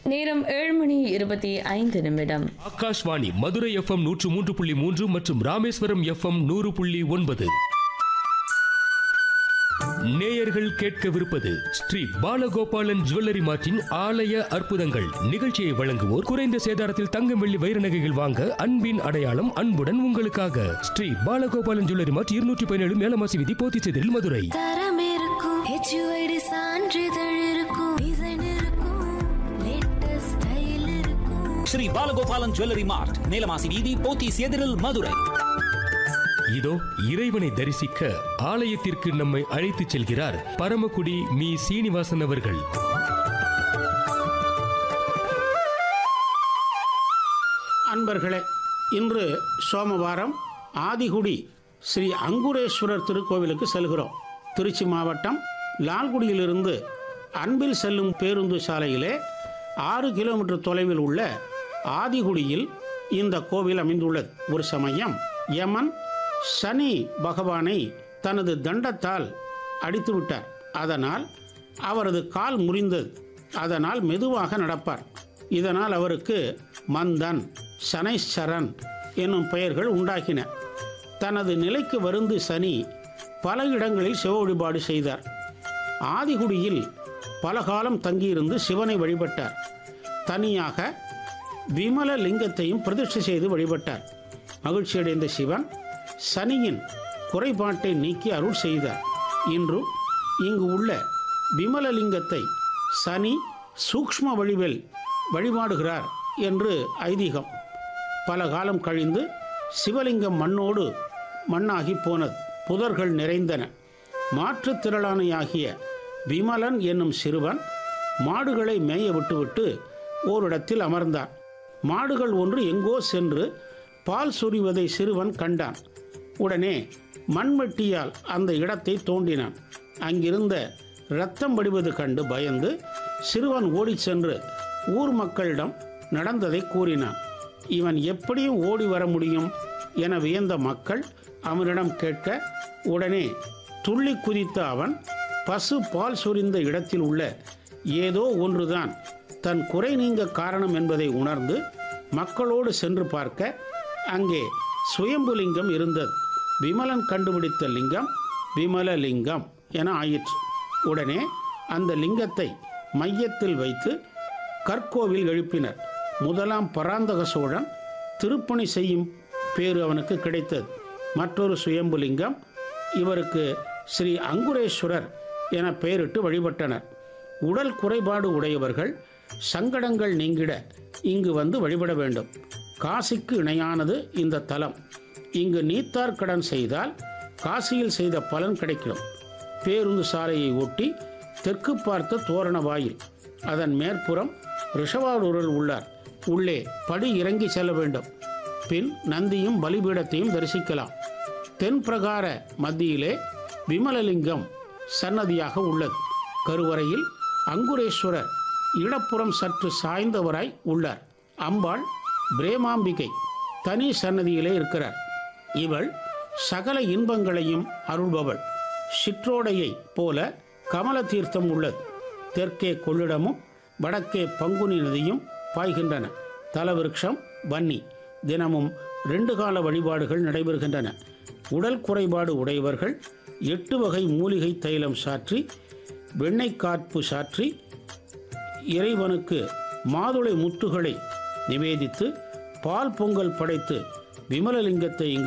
நேரம் ஏழு மணி இருபத்தி ஐந்து நிமிடம் ஆகாஷ்வாணி மதுரை எஃப்எம் நூற்று மூன்று புள்ளி மூன்று மற்றும் ராமேஸ்வரம் எஃப்எம் நூறு புள்ளி ஒன்பது நேயர்கள் கேட்கவிருப்பது ஸ்ரீ பாலகோபாலன் ஜுவல்லரி மார்ட்டின் ஆலய அற்புதங்கள் நிகழ்ச்சியை வழங்குவோர் குறைந்த சேதாரத்தில் தங்கம் வெள்ளி வைர நகைகள் வாங்க அன்பின் அடையாளம் அன்புடன் உங்களுக்காக ஸ்ரீ பாலகோபாலன் ஜுவல்லரி மார்ட் இருநூற்றி பதினேழு மேலமாசி விதி போத்திச்செதில் மதுரை தரம் இருக்கும் ஹெச்யூஐடி சான்றிதழ் இருக்கும் டிசைன் இருக்கும் லேட்டஸ்ட் ஸ்டைல் இருக்கும் ஸ்ரீ பாலகோபாலன் ஜுவல்லரி மார்ட் நீலமாசி வீதி போத்தீஸ் எதிரில் மதுரை இதோ இறைவனை தரிசிக்க ஆலயத்திற்கு நம்மை அழைத்துச் செல்கிறார் பரமக்குடி மீ சீனிவாசன் அவர்கள் அன்பர்களே இன்று சோமவாரம் ஆதிகுடி ஸ்ரீ அங்குரேஸ்வரர் திருக்கோவிலுக்கு செல்கிறோம் திருச்சி மாவட்டம் லால்குடியிலிருந்து அன்பில் செல்லும் பேருந்து சாலையிலே ஆறு கிலோமீட்டர் தொலைவில் உள்ள ஆதிகுடியில் இந்த கோவில் அமைந்துள்ளது ஒரு சமயம் யமன் சனி பகவானை தனது தண்டத்தால் அடித்து விட்டார் அதனால் அவரது கால் முறிந்தது அதனால் மெதுவாக நடப்பார் இதனால் அவருக்கு மந்தன் சனைச்சரன் என்னும் பெயர்கள் உண்டாகின தனது நிலைக்கு வருந்து சனி பல இடங்களில் சிவ வழிபாடு செய்தார் ஆதிகுடியில் பல காலம் தங்கியிருந்து சிவனை வழிபட்டார் தனியாக விமல லிங்கத்தையும் பிரதிஷ்டை செய்து வழிபட்டார் மகிழ்ச்சியடைந்த சிவன் சனியின் குறைபாட்டை நீக்கி அருள் செய்தார் இன்றும் இங்கு உள்ள விமலலிங்கத்தை சனி சூக்ஷ்ம வடிவில் வழிபாடுகிறார் என்று ஐதீகம் பல காலம் கழிந்து சிவலிங்கம் மண்ணோடு மண்ணாகி போனது புதர்கள் நிறைந்தன மாற்றுத்திறளானையாகிய விமலன் என்னும் சிறுவன் மாடுகளை மேய விட்டுவிட்டு ஓரிடத்தில் அமர்ந்தான் மாடுகள் ஒன்று எங்கோ சென்று பால் சொரிவதை சிறுவன் கண்டான் உடனே மண்வெட்டியால் அந்த இடத்தை தோண்டினான் அங்கிருந்த இரத்தம் வடிவது கண்டு பயந்து சிறுவன் ஓடிச் சென்று ஊர் மக்களிடம் நடந்ததை கூறினான் இவன் எப்படியும் ஓடி வர முடியும் என வியந்த மக்கள் அவனிடம் கேட்க உடனே துள்ளி குதித்த அவன் பசு பால் சொரிந்த இடத்தில் உள்ள ஏதோ ஒன்றுதான் தன் குறை நீங்க காரணம் என்பதை உணர்ந்து மக்களோடு சென்று பார்க்க அங்கே சுயம்புலிங்கம் இருந்தது விமலன் கண்டுபிடித்த லிங்கம் விமலலிங்கம் என ஆயிற்று உடனே அந்த லிங்கத்தை மையத்தில் வைத்து கற்கோவில் எழுப்பினர் முதலாம் பராந்தக சோழன் திருப்பணி செய்யும் பேறு அவனுக்கு கிடைத்தது மற்றொரு சுயம்புலிங்கம் இவருக்கு ஸ்ரீ அங்குரேஸ்வரர் என பெயரிட்டு வழிபட்டனர் உடல் குறைபாடு உடையவர்கள் சங்கடங்கள் நீங்கிட இங்கு வந்து வழிபட வேண்டும் காசிக்கு இணையானது இந்த தலம் இங்கு நீத்தார் கடன் செய்தால் காசியில் செய்த பலன் கிடைக்கும் பேருந்து சாலையை ஒட்டி தெற்கு பார்த்த தோரண வாயில் அதன் மேற்புறம் ரிஷவாரூரில் உள்ளார் உள்ளே படி இறங்கி செல்ல வேண்டும் பின் நந்தியும் பலிபீடத்தையும் தரிசிக்கலாம் தென் பிரகார மத்தியிலே விமலலிங்கம் சன்னதியாக உள்ளது கருவறையில் அங்குரேஸ்வரர் இடப்புறம் சற்று சாய்ந்தவராய் உள்ளார் அம்பாள் பிரேமாம்பிகை தனி சன்னதியிலே இருக்கிறார் இவள் சகல இன்பங்களையும் அருள்பவள் சிற்றோடையை போல கமல தீர்த்தம் உள்ளது தெற்கே கொள்ளிடமும் வடக்கே பங்குனி நதியும் பாய்கின்றன தலவிருட்சம் வன்னி தினமும் ரெண்டு கால வழிபாடுகள் நடைபெறுகின்றன உடல் குறைபாடு உடையவர்கள் எட்டு வகை மூலிகை தைலம் சாற்றி வெண்ணெய் காற்பு சாற்றி இறைவனுக்கு மாதுளை முத்துகளை நிவேதித்து பால் பொங்கல் படைத்து விமலலிங்கத்தை இங்கு